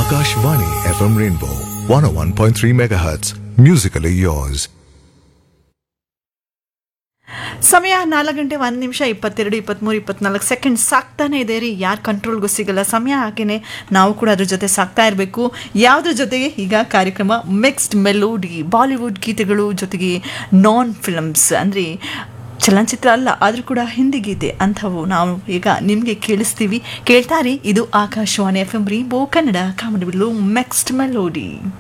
Akashvani FM Rainbow 101.3 MHz. Musically yours. ಸಮಯ ನಾಲ್ಕು ಗಂಟೆ ಒಂದು ನಿಮಿಷ ಇಪ್ಪತ್ತೆರಡು ಇಪ್ಪತ್ತ್ಮೂರು ಇಪ್ಪತ್ನಾಲ್ಕು ಸೆಕೆಂಡ್ ಸಾಕ್ತಾನೆ ಇದೆ ರೀ ಯಾರು ಕಂಟ್ರೋಲ್ಗೂ ಸಿಗಲ್ಲ ಸಮಯ ಹಾಗೇನೆ ನಾವು ಕೂಡ ಅದ್ರ ಜೊತೆ ಸಾಕ್ತಾ ಇರಬೇಕು ಯಾವುದ್ರ ಜೊತೆಗೆ ಈಗ ಕಾರ್ಯಕ್ರಮ ಮಿಕ್ಸ್ಡ್ ಮೆಲೋಡಿ ಬಾಲಿವುಡ್ ಗೀತೆಗಳು ಜೊತೆಗೆ ನಾನ್ ಫಿಲಮ್ಸ್ ಅಂದರೆ ಚಲನಚಿತ್ರ ಅಲ್ಲ ಆದರೂ ಕೂಡ ಹಿಂದಿ ಗೀತೆ ಅಂಥವು ನಾವು ಈಗ ನಿಮಗೆ ಕೇಳಿಸ್ತೀವಿ ಕೇಳ್ತಾರಿ ಇದು ಆಕಾಶವಾಣಿ ಎಫ್ ಎಂ ರೀ ಬೋ ಕನ್ನಡ ಕಾಮಡಿ ಮಿಕ್ಸ್ಡ್ ಮೆಲೋಡಿ